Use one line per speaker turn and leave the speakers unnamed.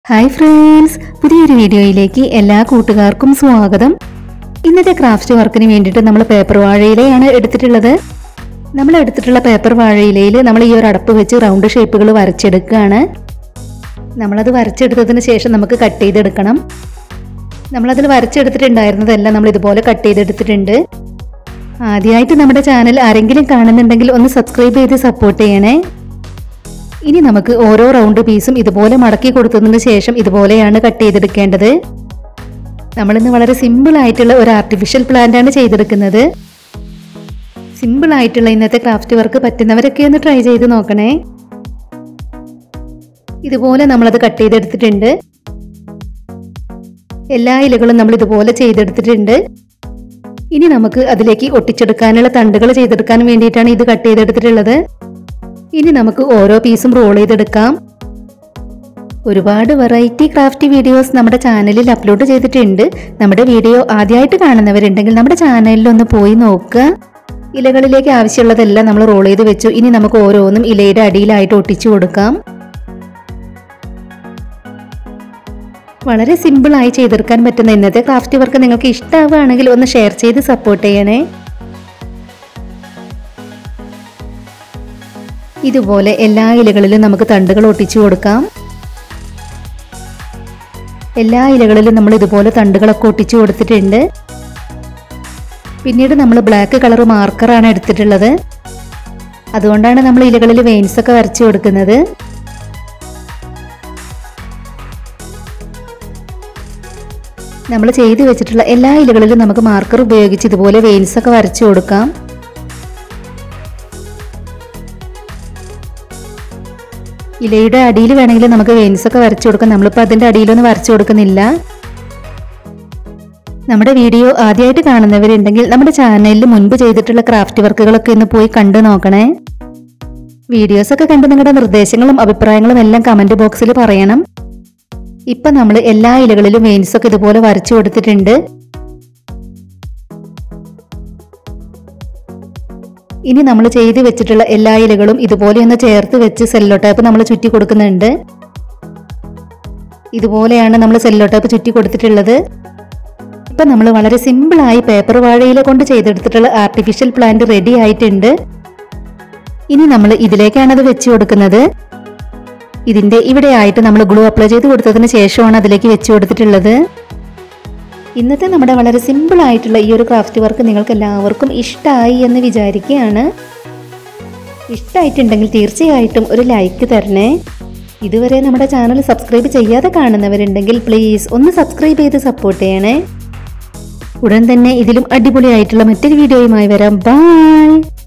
hi friends പുതിയൊരു വീഡിയോയിലേക്ക് എല്ലാ കൂട്ടുകാർക്കും സ്വാഗതം ഇന്നത്തെ ക്രാഫ്റ്റ് വർക്കിന് വേണ്ടിയിട്ട് നമ്മൾ പേപ്പർ വാഴയിലയാണ് എടുത്തിട്ടുള്ളത് നമ്മൾ എടുത്തിട്ടുള്ള പേപ്പർ വാഴയിലയിൽ നമ്മൾ ഈ ഒരു അടപ്പ് വെച്ച് റൗണ്ട് ഷേപ്പുകൾ വരച്ചെടുക്കുകയാണ് നമ്മളത് വരച്ചെടുത്തതിന് ശേഷം നമുക്ക് കട്ട് ചെയ്തെടുക്കണം നമ്മളതിൽ വരച്ചെടുത്തിട്ടുണ്ടായിരുന്നതെല്ലാം നമ്മൾ ഇതുപോലെ കട്ട് ചെയ്തെടുത്തിട്ടുണ്ട് ആദ്യമായിട്ട് നമ്മുടെ ചാനൽ ആരെങ്കിലും കാണുന്നുണ്ടെങ്കിൽ ഒന്ന് സബ്സ്ക്രൈബ് ചെയ്ത് സപ്പോർട്ട് ചെയ്യണേ ഇനി നമുക്ക് ഓരോ റൗണ്ട് പീസും ഇതുപോലെ മടക്കി കൊടുത്തതിന് ശേഷം ഇതുപോലെയാണ് കട്ട് ചെയ്തെടുക്കേണ്ടത് നമ്മളിന്ന് വളരെ സിമ്പിൾ ആയിട്ടുള്ള ഒരു ആർട്ടിഫിഷ്യൽ പ്ലാന്റ് ആണ് ചെയ്തെടുക്കുന്നത് സിമ്പിൾ ആയിട്ടുള്ള ഇന്നത്തെ ക്രാഫ്റ്റ് വർക്ക് പറ്റുന്നവരൊക്കെ ഒന്ന് ട്രൈ ചെയ്ത് നോക്കണേ ഇതുപോലെ നമ്മളത് കട്ട് ചെയ്തെടുത്തിട്ടുണ്ട് എല്ലാ ഇലകളും നമ്മൾ ഇതുപോലെ ചെയ്തെടുത്തിട്ടുണ്ട് ഇനി നമുക്ക് അതിലേക്ക് ഒട്ടിച്ചെടുക്കാനുള്ള തണ്ടുകൾ ചെയ്തെടുക്കാൻ വേണ്ടിയിട്ടാണ് ഇത് കട്ട് ചെയ്തെടുത്തിട്ടുള്ളത് ഇനി നമുക്ക് ഓരോ പീസും റോൾ ചെയ്തെടുക്കാം ഒരുപാട് വെറൈറ്റി ക്രാഫ്റ്റ് വീഡിയോസ് നമ്മുടെ ചാനലിൽ അപ്ലോഡ് ചെയ്തിട്ടുണ്ട് നമ്മുടെ വീഡിയോ ആദ്യമായിട്ട് കാണുന്നവരുണ്ടെങ്കിൽ നമ്മുടെ ചാനലിൽ ഒന്ന് പോയി നോക്കുക ഇലകളിലേക്ക് ആവശ്യമുള്ളതെല്ലാം നമ്മൾ റോൾ ചെയ്ത് വെച്ചു ഇനി നമുക്ക് ഓരോന്നും ഇലയുടെ അടിയിലായിട്ട് ഒട്ടിച്ചു കൊടുക്കാം വളരെ സിമ്പിളായി ചെയ്തെടുക്കാൻ പറ്റുന്ന ഇന്നത്തെ ക്രാഫ്റ്റ് വർക്ക് നിങ്ങൾക്ക് ഇഷ്ടമാവുകയാണെങ്കിൽ ഒന്ന് ഷെയർ ചെയ്ത് സപ്പോർട്ട് ചെയ്യണേ ഇതുപോലെ എല്ലാ ഇലകളിലും നമുക്ക് തണ്ടുകൾ ഒട്ടിച്ചു കൊടുക്കാം എല്ലാ ഇലകളിലും നമ്മൾ ഇതുപോലെ തണ്ടുകളൊക്കെ ഒട്ടിച്ചു കൊടുത്തിട്ടുണ്ട് പിന്നീട് നമ്മൾ ബ്ലാക്ക് കളർ മാർക്കറാണ് എടുത്തിട്ടുള്ളത് അതുകൊണ്ടാണ് നമ്മൾ ഇലകളിൽ വെയിൻസ് ഒക്കെ വരച്ചു കൊടുക്കുന്നത് നമ്മൾ ചെയ്തു വെച്ചിട്ടുള്ള എല്ലാ ഇലകളിലും നമുക്ക് മാർക്കർ ഉപയോഗിച്ച് ഇതുപോലെ വെയിൻസ് ഒക്കെ വരച്ചു കൊടുക്കാം ഇലയുടെ അടിയിൽ വേണമെങ്കിൽ നമുക്ക് വെയിൻസ് ഒക്കെ വരച്ചു കൊടുക്കാം നമ്മളിപ്പോൾ അതിൻ്റെ അടിയിലൊന്നും വരച്ചു കൊടുക്കുന്നില്ല നമ്മുടെ വീഡിയോ ആദ്യമായിട്ട് കാണുന്നവരുണ്ടെങ്കിൽ നമ്മുടെ ചാനലിൽ മുൻപ് ചെയ്തിട്ടുള്ള ക്രാഫ്റ്റ് വർക്കുകളൊക്കെ ഒന്ന് പോയി കണ്ടു നോക്കണേ വീഡിയോസ് ഒക്കെ കണ്ട് നിങ്ങളുടെ നിർദ്ദേശങ്ങളും അഭിപ്രായങ്ങളും എല്ലാം കമന്റ് ബോക്സിൽ പറയണം ഇപ്പൊ നമ്മൾ എല്ലാ ഇലകളിലും വെയിൻസ് ഒക്കെ ഇതുപോലെ വരച്ചു കൊടുത്തിട്ടുണ്ട് ഇനി നമ്മൾ ചെയ്ത് വെച്ചിട്ടുള്ള എല്ലാ ഇലകളും ഇതുപോലെ ഒന്ന് ചേർത്ത് വെച്ച് സെല്ലോ ടേപ്പ് നമ്മൾ ചുറ്റി കൊടുക്കുന്നുണ്ട് ഇതുപോലെയാണ് നമ്മൾ സെല്ലോ ടേപ്പ് ചുറ്റി കൊടുത്തിട്ടുള്ളത് ഇപ്പം നമ്മൾ വളരെ സിമ്പിളായി പേപ്പർ വാഴയില കൊണ്ട് ചെയ്തെടുത്തിട്ടുള്ള ആർട്ടിഫിഷ്യൽ പ്ലാന്റ് റെഡി ആയിട്ടുണ്ട് ഇനി നമ്മൾ ഇതിലേക്കാണ് അത് വെച്ച് കൊടുക്കുന്നത് ഇതിന്റെ ഇവിടെ ആയിട്ട് നമ്മൾ ഗ്ലൂ അപ്ലൈ ചെയ്ത് കൊടുത്തതിന് ശേഷമാണ് അതിലേക്ക് വെച്ച് കൊടുത്തിട്ടുള്ളത് ഇന്നത്തെ നമ്മുടെ വളരെ സിമ്പിൾ ആയിട്ടുള്ള ഈ ഒരു ക്രാഫ്റ്റ് വർക്ക് നിങ്ങൾക്ക് എല്ലാവർക്കും ഇഷ്ടമായി എന്ന് വിചാരിക്കുകയാണ് ഇഷ്ടമായിട്ടുണ്ടെങ്കിൽ തീർച്ചയായിട്ടും ഒരു ലൈക്ക് തരണേ ഇതുവരെ നമ്മുടെ ചാനൽ സബ്സ്ക്രൈബ് ചെയ്യാതെ കാണുന്നവരുണ്ടെങ്കിൽ പ്ലീസ് ഒന്ന് സബ്സ്ക്രൈബ് ചെയ്ത് സപ്പോർട്ട് ചെയ്യണേ ഉടൻ തന്നെ ഇതിലും അടിപൊളിയായിട്ടുള്ള മറ്റൊരു വീഡിയോയുമായി വരാം ബൈ